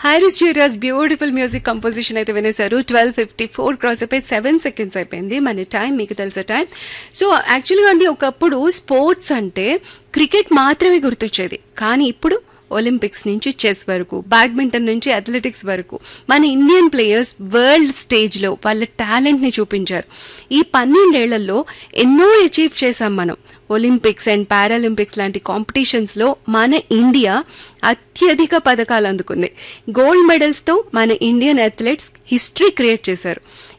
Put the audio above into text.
Harris జ్యూరియస్ beautiful music composition అయితే వినేశారు ట్వెల్వ్ ఫిఫ్టీ ఫోర్ క్రాస్ అయిపోయి సెవెన్ సెకండ్స్ అయిపోయింది మన టైం మీకు తెలుసా టైం సో యాక్చువల్గా అండి ఒకప్పుడు స్పోర్ట్స్ అంటే క్రికెట్ మాత్రమే గుర్తొచ్చేది కానీ ఇప్పుడు ఒలింపిక్స్ నుంచి చెస్ వరకు బ్యాడ్మింటన్ నుంచి అథ్లెటిక్స్ వరకు మన ఇండియన్ ప్లేయర్స్ వరల్డ్ స్టేజ్లో వాళ్ళ టాలెంట్ని చూపించారు ఈ పన్నెండేళ్లలో ఎన్నో అచీవ్ చేశాం మనం ఒలింపిక్స్ అండ్ పారాలింపిక్స్ లాంటి కాంపిటీషన్స్లో మన ఇండియా అత్యధిక పథకాలు అందుకుంది గోల్డ్ మెడల్స్తో మన ఇండియన్ అథ్లెట్స్ హిస్టరీ క్రియేట్ చేశారు